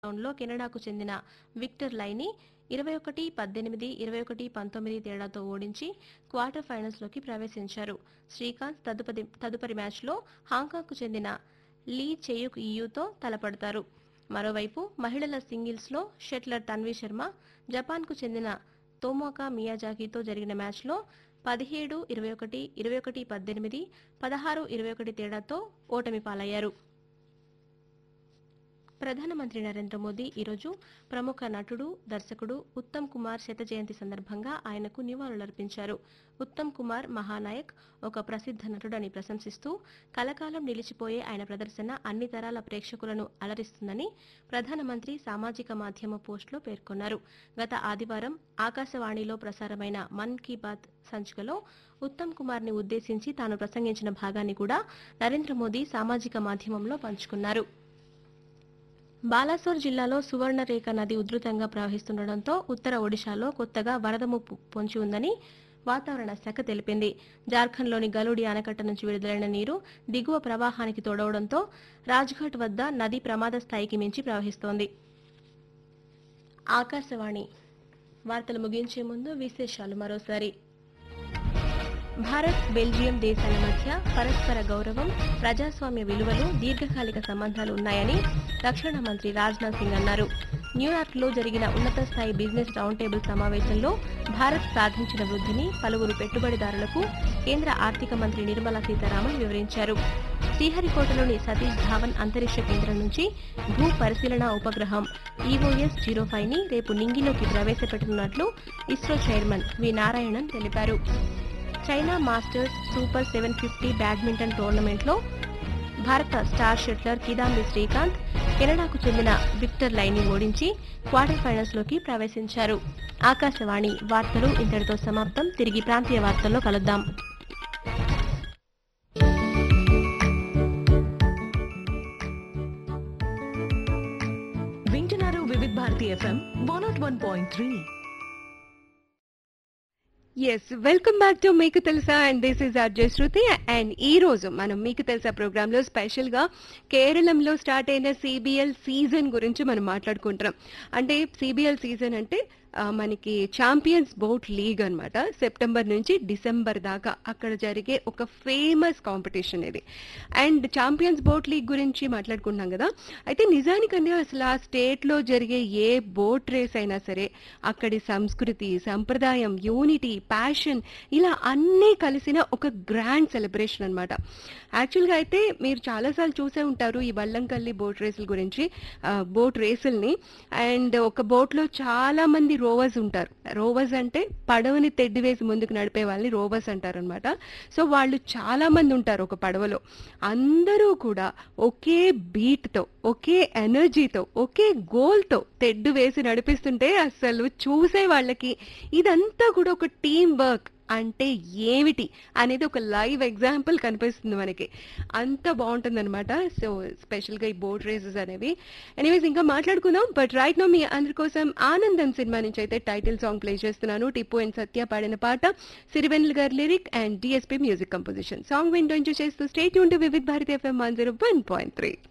రౌండ్లో కెనడాకు చెందిన విక్టర్ లైని ఇరవై ఒకటి పద్దెనిమిది ఇరవై ఒకటి పంతొమ్మిది తేడాతో ఓడించి క్వార్టర్ ఫైనల్స్లోకి ప్రవేశించారు శ్రీకాంత్ తదుపరి తదుపరి మ్యాచ్లో హాంకాంగ్కు చెందిన లీ చెయుక్ ఇయూతో తలపడతారు మరోవైపు మహిళల సింగిల్స్లో షెట్లర్ తన్వీ శర్మ జపాన్కు చెందిన తోమోకా మియాజాకితో జరిగిన మ్యాచ్లో పదిహేడు ఇరవై ఒకటి ఇరవై ఒకటి పద్దెనిమిది పదహారు ఇరవై ఒకటి తేడాతో ఓటమి పాలయ్యారు ప్రధానమంత్రి నరేంద్ర మోదీ ఈరోజు ప్రముఖ నటుడు దర్శకుడు ఉత్తమ్ కుమార్ శత జయంతి సందర్భంగా ఆయనకు నివాళులర్పించారు ఉత్తమ్ కుమార్ మహానాయక్ ఒక ప్రసిద్ధ నటుడని ప్రశంసిస్తూ కలకాలం నిలిచిపోయే ఆయన ప్రదర్శన అన్ని తరాల ప్రేక్షకులను అలరిస్తుందని ప్రధానమంత్రి సామాజిక మాధ్యమ పోస్టులో పేర్కొన్నారు గత ఆదివారం ఆకాశవాణిలో ప్రసారమైన మన్ కీ బాత్ సంచికలో ఉత్తమ్ కుమార్ ని ఉద్దేశించి తాను ప్రసంగించిన భాగాన్ని కూడా నరేంద్ర మోదీ సామాజిక మాధ్యమంలో పంచుకున్నారు బాలాసోర్ జిల్లాలో సువర్ణరేఖ నది ఉధృతంగా ప్రవహిస్తుండటంతో ఉత్తర ఒడిశాలో కొత్తగా వరద ముప్పు పొంచి ఉందని వాతావరణ శాఖ తెలిపింది జార్ఖండ్లోని గలుడి ఆనకట్ట నుంచి విడుదలైన నీరు దిగువ ప్రవాహానికి తోడవడంతో రాజ్ఘాట్ వద్ద నది ప్రమాద స్థాయికి మించి ప్రవహిస్తోంది ఆకాశవాణి వార్తలు ముగించే ముందు విశేషాలు మరోసారి భారత్ బెల్జియం దేశాల మధ్య పరస్పర గౌరవం ప్రజాస్వామ్య విలువలు దీర్ఘకాలిక సంబంధాలు ఉన్నాయని రక్షణ మంత్రి రాజ్నాథ్ సింగ్ అన్నారు న్యూయార్క్లో జరిగిన ఉన్నత స్థాయి బిజినెస్ రౌండ్ టేబుల్ సమావేశంలో భారత్ సాధించిన వృద్ధిని పలువురు పెట్టుబడిదారులకు కేంద్ర ఆర్థిక మంత్రి నిర్మలా సీతారామన్ వివరించారు శ్రీహరికోటలోని సతీష్ ధావన్ అంతరిక్ష కేంద్రం నుంచి భూ పరిశీలన ఉపగ్రహం ఈఓఎస్ జీరో ఫైవ్ ని రేపు నింగిలోకి ప్రవేశపెట్టనున్నట్లు ఇస్రో చైర్మన్ వి నారాయణన్ తెలిపారు China masters super seven fifty badminton టోర్నమెంట్లో భారత స్టార్ షట్లర్ కిదాంబి శ్రీకాంత్ కెనడాకు చెందిన విక్టర్ లైని ఓడించి క్వార్టర్ ఫైనల్స్లోకి ప్రవేశించారు ఆకాశవాణి వార్తలు ఇంతటితో సమాప్తం తిరిగి ప్రాంతీయ వార్తల్లో కలుద్దాం వింటున్నారు Vividh Bharati FM one not one point three yes welcome back to మీకు తెలుసా and this is RJ Shruti and ఈ రోజు మనం మీకు తెలుసా ప్రోగ్రామ్ లో స్పెషల్ గా కేరళంలో స్టార్ట్ అయిన సిబిఎల్ సీజన్ గురించి మనం మాట్లాడుకుంటున్నాం అంటే సిబిఎల్ సీజన్ అంటే ఆ, మనకి ఛాంపియన్స్ బోట్ లీగ్ అన్నమాట సెప్టెంబర్ నుంచి డిసెంబర్ దాకా అక్కడ జరిగే ఒక ఫేమస్ కాంపిటీషన్ ఇది అండ్ ఛాంపియన్స్ బోట్ లీగ్ గురించి మాట్లాడుకుంటున్నాం కదా అయితే నిజానికన్నా అసలు ఆ స్టేట్ లో జరిగే ఏ బోట్ రేస్ అయినా సరే అక్కడి సంస్కృతి సంప్రదాయం యూనిటీ ప్యాషన్ ఇలా అన్నీ కలిసిన ఒక గ్రాండ్ సెలబ్రేషన్ అన్నమాట యాక్చువల్గా అయితే మీరు చాలాసార్లు చూసే ఉంటారు ఈ వల్లంకల్లి బోట్ రేసుల గురించి ఆ, బోట్ రేసుల్ని అండ్ ఒక బోట్లో చాలా మంది రోవర్స్ ఉంటారు రోవర్స్ అంటే పడవని తెడ్డి వేసి ముందుకు నడిపే వాళ్ళని రోవర్స్ అంటారు అనమాట సో వాళ్ళు చాలా మంది ఉంటారు ఒక పడవలో అందరూ కూడా ఒకే బీట్తో ఒకే ఎనర్జీతో ఒకే గోల్తో తెడ్డు వేసి నడిపిస్తుంటే అసలు చూసే వాళ్ళకి ఇదంతా కూడా ఒక టీం వర్క్ అంటే ఏమిటి అనేది ఒక లైవ్ ఎగ్జాంపుల్ కనిపిస్తుంది మనకి అంత బాగుంటుందన్నమాట సో స్పెషల్గా ఈ బోట్ రేసెస్ అనేవి ఎనీవేస్ ఇంకా మాట్లాడుకుందాం బట్ రైట్ నో మీ అందరి కోసం ఆనందం సినిమా నుంచి అయితే టైటిల్ సాంగ్ ప్లే చేస్తున్నాను టిప్పు అండ్ సత్య పాడిన పాట సిరివెన్ల గారి lyric and DSP music composition song window చేస్తూ స్టేట్ యూన్ to Vividh Bharati FM one zero one point three